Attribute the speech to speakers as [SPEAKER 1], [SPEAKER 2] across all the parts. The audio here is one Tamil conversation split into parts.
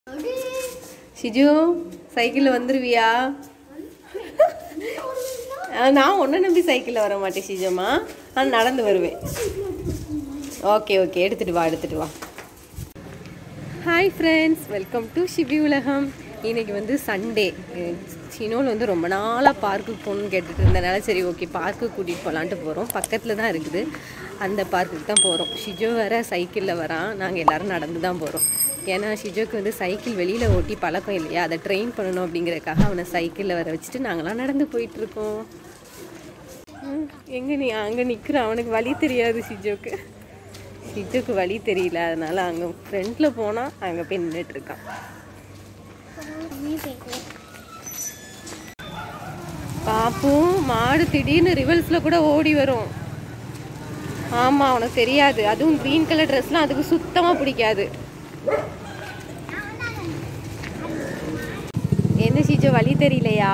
[SPEAKER 1] ஷிஜு சைக்கிளில் வந்துருவியா ஆ, நான் ஒன்றை நம்பி சைக்கிளில் வர மாட்டேன் ஷிஜம்மா நான் நடந்து வருவேன் ஓகே ஓகே எடுத்துட்டு வா எடுத்துட்டு வா hi friends welcome to Shibi உலகம் இன்னைக்கு வந்து சண்டே சினோல் வந்து ரொம்ப நாளாக பார்க்குக்கு போகணும்னு கேட்டுட்டு இருந்தனால சரி ஓகே பார்க்குக்கு கூட்டிகிட்டு போகலான்ட்டு போகிறோம் பக்கத்தில் தான் இருக்குது அந்த பார்க்குக்கு தான் போகிறோம் ஷிஜோ வேற சைக்கிளில் வரான் நாங்கள் எல்லாரும் நடந்து தான் போகிறோம் ஏன்னா ஷிஜோக்கு வந்து சைக்கிள் வெளியில் ஓட்டி பழக்கம் இல்லையா அதை ட்ரெயின் பண்ணணும் அப்படிங்கிறதுக்காக அவனை சைக்கிளில் வர வச்சுட்டு நாங்களாம் நடந்து போயிட்டுருக்கோம் எங்கே நீ அங்கே நிற்கிற அவனுக்கு வழி தெரியாது ஷிஜோக்கு ஷிஜோக்கு வழி தெரியல அதனால அங்கே ஃப்ரண்ட்டில் போனால் அங்கே போய் நின்றுட்டு இருக்கான் பாப்பும் மாடு திடீர்னு ரிவல்ஸில் கூட ஓடி வரும் ஆமாம் அவனுக்கு தெரியாது அதுவும் க்ரீன் கலர் ட்ரெஸ்லாம் அதுக்கு சுத்தமாக பிடிக்காது என்ன ஷிஜோ வழி தெரியலையா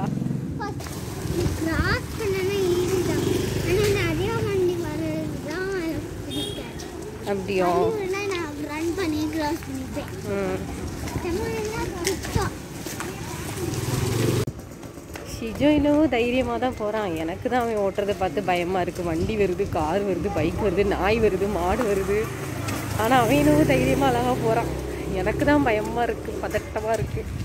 [SPEAKER 2] கிராஸ் பண்ணனா ஈஸி தான் ஆனால் நிறைய வண்டி வர்றது தான் எனக்கு பிடிக்காது
[SPEAKER 1] அப்படியோ
[SPEAKER 2] அதுவும்னா நான் ரன் பண்ணி கிராஸ் பண்ணிப்பேன்
[SPEAKER 1] ம்
[SPEAKER 2] செம்மலாம் பிடிக்கும்
[SPEAKER 1] ஷிஜோ இன்னும் தைரியமாக தான் போகிறான் எனக்கு தான் அவன் ஓட்டுறதை பார்த்து பயமாக இருக்குது வண்டி வருது கார் வருது பைக் வருது நாய் வருது மாடு வருது ஆனால் அவன் இன்னும் தைரியமாக அழகாக போகிறான் எனக்கு தான் பயமாக இருக்குது பதட்டமாக இருக்குது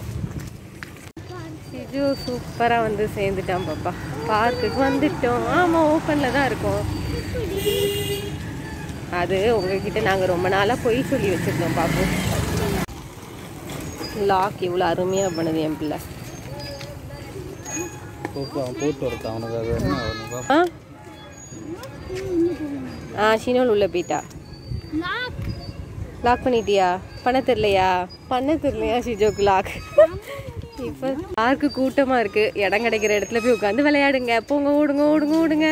[SPEAKER 1] ஷிஜு சூப்பராக வந்து சேர்ந்துட்டான் பாப்பா பார்க்குக்கு வந்துட்டோம் ஆமாம் ஓப்பனில் தான் இருக்கோம் அது உங்ககிட்ட நாங்கள் ரொம்ப நாளாக பொய் சொல்லி வச்சுருந்தோம் பாப்போம் லாக் இவ்வளோ அருமையாக பண்ணுது என் பிள்ளை
[SPEAKER 3] போட்டு அவன் போட்டு வரத்தான் அவனுக்கு அது என்ன அவனுக்கு
[SPEAKER 1] ஆ ஆ ஷினோல் உள்ள போயிட்டா
[SPEAKER 2] லாக்
[SPEAKER 1] லாக் பண்ணிட்டியா பண்ண தெரியலையா பண்ண தெரியலையா ஷிஜோக்கு லாக் இப்போ பார்க்கு கூட்டமாக இருக்கு இடம் கிடைக்கிற இடத்துல போய் உட்காந்து விளையாடுங்க போங்க ஓடுங்க ஓடுங்க ஓடுங்க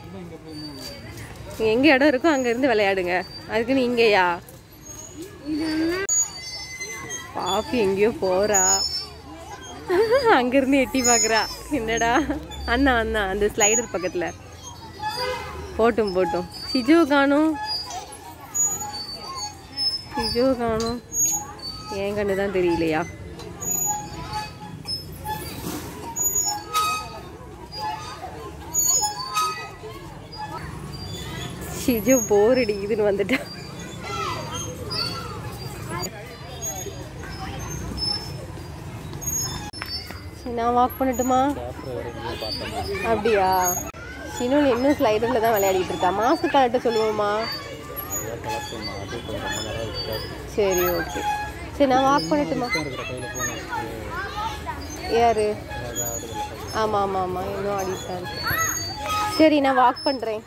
[SPEAKER 1] எங்கே இடம் இருக்கோ அங்கேருந்து விளையாடுங்க அதுக்கு நீ இங்கேயா பாப்பி எங்கேயோ போறா அங்கேருந்து எட்டி பார்க்குறா என்னடா அண்ணா அண்ணா அந்த ஸ்லைடர் பக்கத்தில் போட்டும் போட்டும் ஷிஜோ காணும் ஷிஜோ காணும் என் கண்ணு தான் தெரியலையா ஷிஜோ போர் அடிக்குதுன்னு வந்துட்டா சரி, நான் வாக் பண்ணட்டுமா
[SPEAKER 3] பேப்பர் வரைக்கும் பார்த்தோம்
[SPEAKER 1] அப்படியா ஷினோல் இன்னும் ஸ்லைடரில் தான் விளையாடிட்டு இருக்கா மாஸ்க் கலட்ட சொல்லுவோமா
[SPEAKER 3] அதான் கலப்போம் அது கொஞ்சம் ரொம்ப நேரம் இருக்காது
[SPEAKER 1] சரி ஓகே சரி நான் வாக் பண்ணட்டுமா
[SPEAKER 3] இருக்கிற கையில் ஃபோன் வச்சுட்டு
[SPEAKER 1] யாரு
[SPEAKER 3] ஏதாவது ஆடுதல்
[SPEAKER 1] ஆமாம் ஆமாம் ஆமாம் இன்னும் ஆடிட்டு தான் இருக்கு சரி நான் வாக் பண்ணுறேன்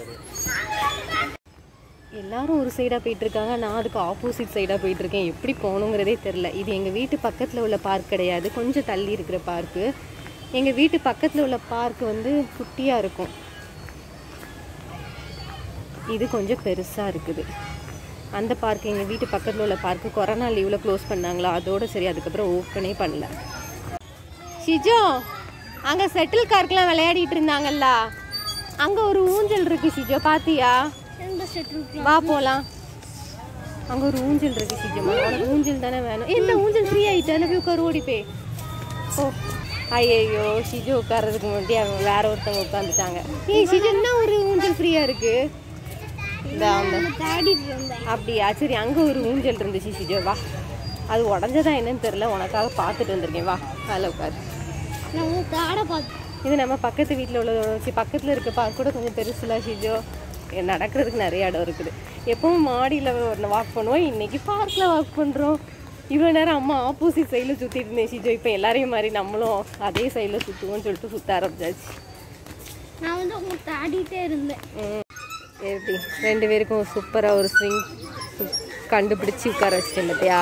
[SPEAKER 1] எல்லாரும் ஒரு சைடாக போயிட்டு இருக்காங்க நான் அதுக்கு ஆப்போசிட் சைடாக போயிட்டு இருக்கேன் எப்படி போகணுங்கிறதே தெரில இது எங்கள் வீட்டு பக்கத்தில் உள்ள பார்க் கிடையாது கொஞ்சம் தள்ளி இருக்கிற பார்க்கு எங்கள் வீட்டு பக்கத்தில் உள்ள பார்க் வந்து குட்டியாக இருக்கும் இது கொஞ்சம் பெருசாக இருக்குது அந்த பார்க் எங்கள் வீட்டு பக்கத்தில் உள்ள பார்க்கு கொரோனா லீவில் க்ளோஸ் பண்ணாங்களா அதோட சரி அதுக்கப்புறம் ஓப்பனே பண்ணல ஷிஜோ அங்கே செட்டில் கார்க்கெலாம் விளையாடிட்டு இருந்தாங்கல்ல அங்கே ஒரு ஊஞ்சல் இருக்கு ஷிஜோ பாத்தியா
[SPEAKER 2] எந்த செட்டில்
[SPEAKER 1] வா போகலாம் அங்கே ஒரு ஊஞ்சல் இருக்கு ஷிஜோமா உனக்கு ஊஞ்சல் தானே வேணும் இல்லை ஊஞ்சல் ஃப்ரீ ஆகிட்டு அந்த போய் உட்காரு ஓடி போய் ஓ ஐயையோ ஷிஜு உட்கார்றதுக்கு முன்னாடி அவங்க வேற ஒருத்தவங்க உட்காந்துட்டாங்க ஏய் ஷிஜு என்ன ஒரு ஊஞ்சல் ஃப்ரீயாக இருக்கு இந்த அந்த
[SPEAKER 2] தேடிட்டு இருந்தேன்
[SPEAKER 1] அப்படியா சரி அங்கே ஒரு ஊஞ்சல் இருந்துச்சு ஷிஜோ வா அது உடஞ்சதா என்னன்னு தெரில உனக்காக பார்த்துட்டு வந்திருக்கேன் வா அதில் உட்காரு
[SPEAKER 2] நான் உங்க தேட பார்த்தேன்
[SPEAKER 1] இது நம்ம பக்கத்து வீட்டில் உள்ளதோட வச்சு பக்கத்தில் இருக்க பார்க் கூட கொஞ்சம் பெருசுல ஷிஜோ நடக்கிறதுக்கு நிறைய இடம் இருக்குது எப்பவும் மாடியில் வாக் பண்ணுவோம் இன்னைக்கு பார்க்கில் வாக் பண்ணுறோம் இவ்வளோ நேரம் அம்மா ஆப்போசிட் சைடில் சுற்றிட்டு இருந்தேன் ஷிஜோ இப்போ எல்லாரையும் மாதிரி நம்மளும் அதே சைடில் சுற்றுவோம்னு சொல்லிட்டு சுற்ற ஆரம்பிச்சாச்சு
[SPEAKER 2] நான் வந்து உங்க தேடிட்டே இருந்தேன்
[SPEAKER 1] ம். எப்படி ரெண்டு பேருக்கும் சூப்பராக ஒரு ஸ்விங் கண்டுபிடிச்சி உட்கார வச்சிட்டேன் பார்த்தியா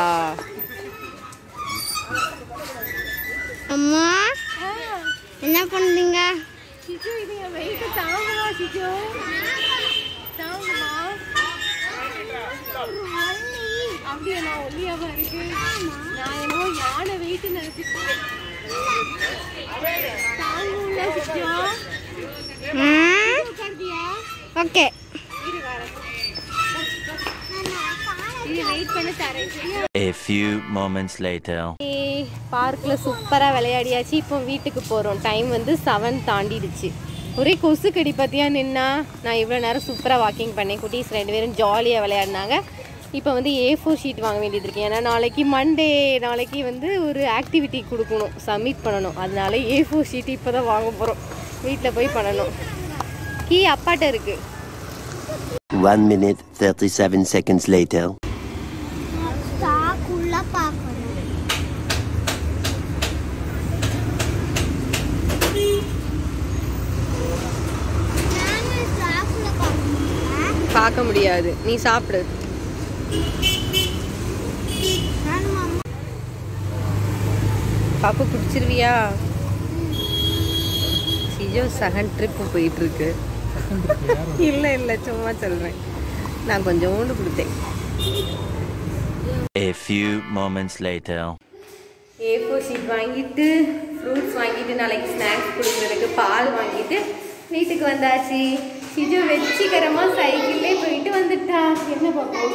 [SPEAKER 2] அம்மா என்ன பண்றீங்க
[SPEAKER 1] சிஜு இது என் வெயிட்டு தாங்குமா சிஜு தாங்குமா அப்படியே நான் ஒல்லியாவா இருக்கு நான் என்னவோ யானை வெயிட் நினைச்சிட்டேன் தாங்கும்ல சிஜு உட்காருதியா
[SPEAKER 2] ஓகே
[SPEAKER 1] இரு வரேன் சரி வெயிட் பண்ண தரேன் சரியா
[SPEAKER 3] A few moments later.
[SPEAKER 1] பார்க்கில் சூப்பராக விளையாடியாச்சு இப்போ வீட்டுக்கு போகிறோம் டைம் வந்து செவன் தாண்டிடுச்சு ஒரே கொசு கடி பார்த்தியா நின்னா நான் இவ்வளோ நேரம் சூப்பராக வாக்கிங் பண்ணேன் குட்டீஸ் ரெண்டு பேரும் ஜாலியாக விளையாடினாங்க இப்போ வந்து ஏ ஃபோர் ஷீட் வாங்க வேண்டியது இருக்கு ஏன்னா நாளைக்கு மண்டே நாளைக்கு வந்து ஒரு ஆக்டிவிட்டி கொடுக்கணும் சப்மிட் பண்ணணும் அதனால ஏ ஃபோர் ஷீட் இப்போ தான் வாங்க போகிறோம் வீட்டில் போய் பண்ணணும் கீ அப்பாட்ட இருக்குது
[SPEAKER 4] One minute, 37 seconds later.
[SPEAKER 2] Stock உள்ள பார்க்கணும் நானும் ஸ்டாக் உள்ள பார்க்கணும்
[SPEAKER 1] பார்க்க முடியாது நீ சாப்பிடு
[SPEAKER 2] நானும் அம்மா
[SPEAKER 1] பாப்பு குடிச்சிருவியா சிஜோ செகண்ட் ட்ரிப்பு போயிட்டு இருக்கு இல்லை இல்லை சும்மா சொல்கிறேன் நான் கொஞ்சோண்டு கொடுத்தேன்
[SPEAKER 3] A few moments later.
[SPEAKER 1] A four sheet வாங்கிட்டு ஃப்ரூட்ஸ் வாங்கிட்டு நாளைக்கு ஸ்நாக்ஸ் கொடுக்குறதுக்கு பால் வாங்கிட்டு வீட்டுக்கு வந்தாச்சு சிஜு வெச்சிகரமாக சைக்கிள்லே போயிட்டு வந்துட்டா என்ன பார்ப்போம்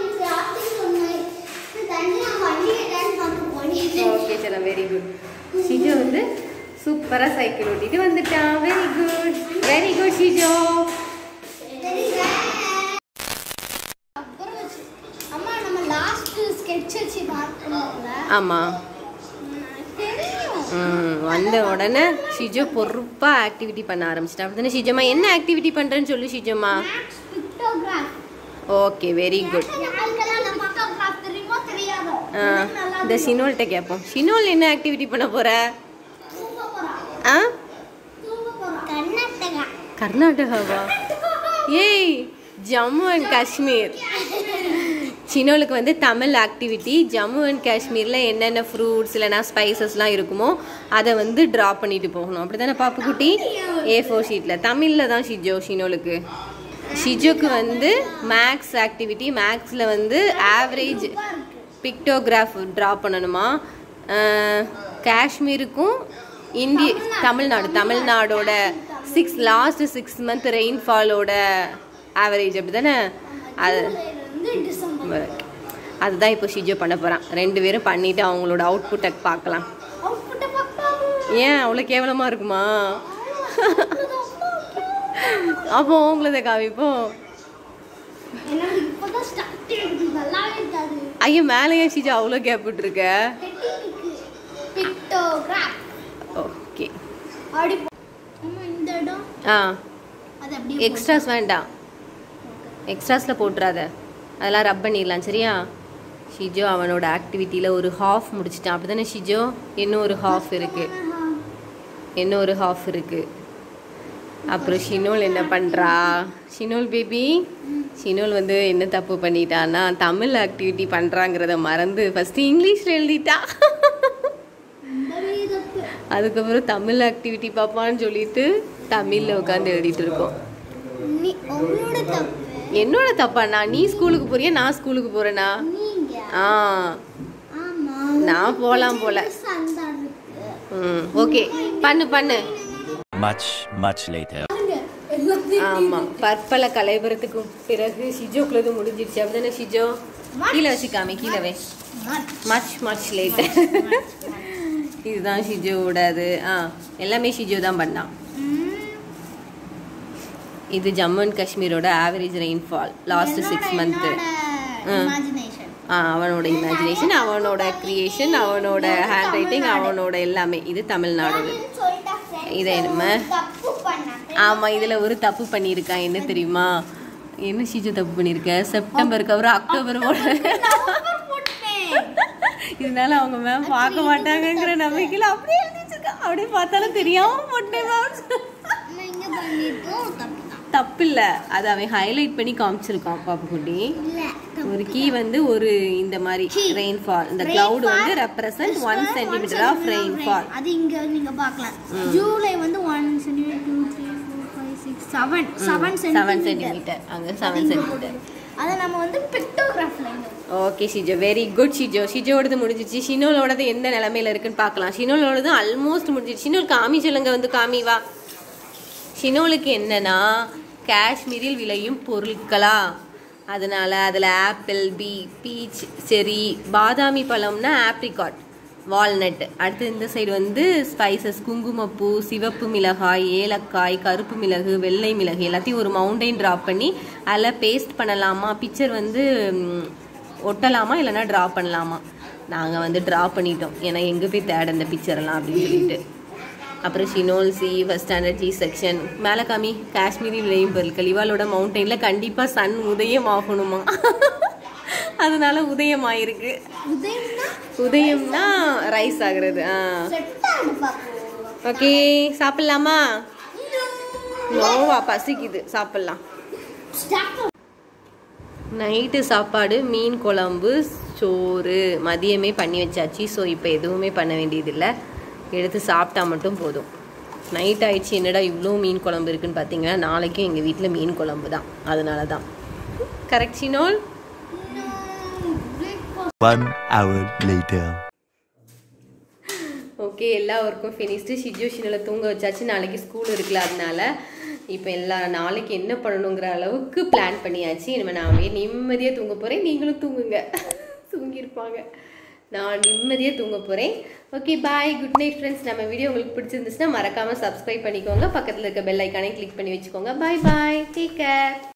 [SPEAKER 1] ஓகே சரி வெரி குட் ஷிஜோ வந்து சூப்பராக சைக்கிள் ஓட்டிட்டு வந்துட்டான் very good very good Shijo
[SPEAKER 2] அம்மா நம்ம லாஸ்ட் ஸ்கெட்ச் வச்சு பார்க்கணும்ல
[SPEAKER 1] ஆமாம்
[SPEAKER 2] தெரியும்
[SPEAKER 1] ம் வந்த உடனே ஷிஜோ பொறுப்பாக ஆக்டிவிட்டி பண்ண ஆரம்பிச்சிட்டா அப்படி தானே ஷிஜோமா என்ன ஆக்டிவிட்டி பண்ணுறேன்னு சொல்லு ஷிஜோமா
[SPEAKER 2] maths pictograph
[SPEAKER 1] okay very good
[SPEAKER 2] யாருக்கெல்லாம் நம்ம பிக்டோகிராஃப் தெரியுமோ தெரியாதோ எனக்கு நல்லா
[SPEAKER 1] இந்த ஷினோல்கிட்ட கேட்போம் ஷினோல் என்ன ஆக்டிவிட்டி பண்ண போற
[SPEAKER 2] தூங்க போறா
[SPEAKER 1] ஆ
[SPEAKER 2] தூங்க போறா கர்நாடகா
[SPEAKER 1] கர்நாடகாவா ஏய் ஜம்மு அண்ட் காஷ்மீர் சினோலுக்கு வந்து தமிழ் ஆக்டிவிட்டி ஜம்மு அண்ட் காஷ்மீரில் என்னென்ன ஃப்ரூட்ஸ் இல்லைனா ஸ்பைசஸ்லாம் இருக்குமோ அதை வந்து ட்ரா பண்ணிட்டு போகணும் அப்படி தானே பாப்புக்குட்டி ஏ ஃபோர் ஷீட்டில் தமிழில் தான் ஷிஜோ ஷினோலுக்கு ஷிஜோக்கு வந்து மேக்ஸ் ஆக்டிவிட்டி மேக்ஸில் வந்து ஆவரேஜ் பிக்டோகிராஃப் ட்ரா பண்ணணுமா அஹ், காஷ்மீருக்கும் இந்திய தமிழ்நாடு தமிழ்நாடோட சிக்ஸ் லாஸ்ட் சிக்ஸ் மந்த் ரெயின்ஃபாலோட ஆவரேஜ் அப்படி தானே அது
[SPEAKER 2] இருந்து டிசம்பர்
[SPEAKER 1] அதுதான் இப்போ ஷிஜோ பண்ண போகிறான் ரெண்டு பேரும் பண்ணிவிட்டு அவங்களோட அவுட்புட்டை பார்க்கலாம்
[SPEAKER 2] அவுட்புட்ட பார்ப்போம்
[SPEAKER 1] ஏன் அவ்வளோ கேவலமாக இருக்குமா அப்போ உங்களதை காமிப்போம்
[SPEAKER 2] எனக்கு இப்பதான் ஸ்டார்ட் ஆகுது நல்லாவே இருக்காது
[SPEAKER 1] ஐயோ மேலேயே ஷிஜோ அவ்வளோ கேப் விட்டுருக்க
[SPEAKER 2] பிக்டோகிராஃப்
[SPEAKER 1] ஓகே
[SPEAKER 2] அப்படி அம்மா இந்த இடம்
[SPEAKER 1] ஆ
[SPEAKER 2] அது அப்படியே
[SPEAKER 1] எக்ஸ்ட்ராஸ் வேண்டாம் எக்ஸ்ட்ராஸில் போட்டுறாத அதெல்லாம் ரப் பண்ணிடலாம் சரியா ஷிஜோ அவனோட ஆக்டிவிட்டியில் ஒரு ஹாஃப் முடிச்சிட்டான் அப்படி தானே ஷிஜோ இன்னும் ஒரு ஹாஃப் இருக்குது இன்னும் ஒரு ஹாஃப் இருக்குது அப்புறம் ஷினோல் என்ன பண்ணுறா ஷினோல் பேபி ஷினோல் வந்து என்ன தப்பு பண்ணிட்டான்னா தமிழ் ஆக்டிவிட்டி பண்ணுறாங்கிறத மறந்து ஃபஸ்ட்டு இங்கிலீஷில் எழுதிட்டா
[SPEAKER 2] இந்த வீதத்து
[SPEAKER 1] அதுக்கப்புறம் தமிழ் ஆக்டிவிட்டி பார்ப்பான்னு சொல்லிட்டு தமிழில் உட்காந்து எழுதிட்டு இருக்கோம்
[SPEAKER 2] நீ உங்களோட தப்பு
[SPEAKER 1] என்னோட தப்பாண்ணா நீ ஸ்கூலுக்கு போறியா நான் ஸ்கூலுக்கு போறேனா
[SPEAKER 2] நீங்க
[SPEAKER 1] ஆ
[SPEAKER 2] ஆமா
[SPEAKER 1] நான் போலாம் போல
[SPEAKER 2] சந்தா இருக்கு
[SPEAKER 1] ம் ஓகே பண்ணு பண்ணு
[SPEAKER 3] Much, much later.
[SPEAKER 1] ஆமா பற்பல கலைபுரத்துக்கு பிறகு ஷிஜோக்குள்ளது முடிஞ்சிருச்சு அப்படிதானே ஷிஜோ கீழே வச்சு காமி கீழே வை மச் மச் லேட் இதுதான் ஷிஜோவோட அது ஆ எல்லாமே ஷிஜோ தான் பண்ணான் இது ஜம்மு அண்ட் காஷ்மீரோட average rainfall last six month
[SPEAKER 2] imagination
[SPEAKER 1] அவனோட இமேஜினேஷன் அவனோட கிரியேஷன் அவனோட ஹேண்ட் ரைட்டிங் அவனோட எல்லாமே இது தமிழ்நாடு இதை நம்ம
[SPEAKER 2] தப்பு பண்ணேன்
[SPEAKER 1] ஆமா இதுல ஒரு தப்பு பண்ணியிருக்கான் என்ன தெரியுமா என்ன ஷீஜோ தப்பு பண்ணியிருக்க செப்டம்பருக்கு அப்புறம் அக்டோபர் போட இதனால அவங்க மேம் பார்க்க மாட்டாங்கங்கிற நம்பிக்கையில அப்படியே எழுதி வச்சிருக்கா அப்படியே பார்த்தாலும் தெரியாம போட்டேன் மேம்
[SPEAKER 2] நம்ம இங்க பண்ணிருக்கோம் தப்பு தான்
[SPEAKER 1] தப்பு இல்ல அது அவன் ஹைலைட் பண்ணி காமிச்சிருக்கான் பாப்புக்குட்டி
[SPEAKER 2] இல்ல
[SPEAKER 1] ஒரு கீ வந்து ஒரு இந்த மாதிரி ரெயின்ஃபால் இந்த cloud வந்து represent one centimetre of rainfall
[SPEAKER 2] அது இங்க நீங்க பார்க்கலாம் ஜூலை வந்து one centimetre two three four five six seven seven
[SPEAKER 1] seven
[SPEAKER 2] centimetre
[SPEAKER 1] centimetre அங்க செவன் சென்டிமீட்டர்
[SPEAKER 2] அதை நம்ம வந்து பிக்டோகிராஃப்ல
[SPEAKER 1] okay Shijo very good Shijo ஷிஜோடது முடிஞ்சிச்சு ஷினோலோடது எந்த நிலமையில இருக்குன்னு பார்க்கலாம் ஷினோலோடது ஆல்மோஸ்ட் முடிஞ்சிச்சு ஷினோல் காமி சொல்லுங்க வந்து காமி வா ஷினோலுக்கு என்னன்னா காஷ்மீரில் விளையும் பொருட்களா அதனால அதில் ஆப்பிள் பீ பீச் செரி பாதாமி பழம்னா ஆப்ரிகாட் வால்நட் அடுத்து இந்த சைடு வந்து ஸ்பைசஸ் குங்குமப்பூ சிவப்பு மிளகாய் ஏலக்காய் கருப்பு மிளகு வெள்ளை மிளகு எல்லாத்தையும் ஒரு மவுண்டைன் ட்ராப் பண்ணி அதில் பேஸ்ட் பண்ணலாமா பிக்சர் வந்து ம், ஒட்டலாமா இல்லைன்னா ட்ரா பண்ணலாமா நாங்கள் வந்து ட்ரா பண்ணிட்டோம் ஏன்னா எங்கே போய் தேட இந்த பிக்சரெல்லாம் அப்படின்னு சொல்லிட்டு அப்புறம் Shinol C first standard G section மேலே காமி காஷ்மீரி விளையும் பொருட்கள் இவாளோட மவுண்டெயினில் கண்டிப்பாக சன் உதயம் ஆகணுமா அதனால உதயம் ஆயிருக்கு
[SPEAKER 2] உதயம்னா
[SPEAKER 1] உதயம்னா ரைஸ் ஆகுறது ஆ
[SPEAKER 2] செட்டாடு பாப்போம்
[SPEAKER 1] ஓகே சாப்பிட்லாமா நோவா பசிக்குது சாப்பிட்லாம்
[SPEAKER 2] ஸ்டாப்
[SPEAKER 1] நைட்டு சாப்பாடு மீன் குழம்பு சோறு மதியமே பண்ணி வச்சாச்சு ஸோ இப்போ எதுவுமே பண்ண வேண்டியதில்லை எடுத்து சாப்பிட்டா மட்டும் போதும் நைட் ஆயிடுச்சு என்னடா இவ்வளோ மீன் குழம்பு இருக்குன்னு பார்த்தீங்கன்னா நாளைக்கும் எங்கள் வீட்டில் மீன் குழம்பு தான் அதனால தான் correct Shinol
[SPEAKER 4] One hour later.
[SPEAKER 1] Okay எல்லா ஒர்க்கும் ஃபினிஷ்டு சிச்சுவேஷனில் தூங்க வச்சாச்சு நாளைக்கு ஸ்கூல் இருக்குல்ல அதனால இப்போ எல்லா நாளைக்கு என்ன பண்ணணுங்கிற அளவுக்கு பிளான் பண்ணியாச்சு இனிமேல் நான் அப்படியே நிம்மதியாக தூங்க போகிறேன் நீங்களும் தூங்குங்க தூங்கியிருப்பாங்க நான் நிம்மதியாக தூங்க போகிறேன் okay bye good night friends நம்ம வீடியோ உங்களுக்கு பிடிச்சிருந்துச்சுன்னா மறக்காமல் சப்ஸ்கிரைப் பண்ணிக்கோங்க பக்கத்தில் இருக்க பெல் ஐக்கானே கிளிக் பண்ணி வச்சுக்கோங்க பாய் பாய் டேக் கேர்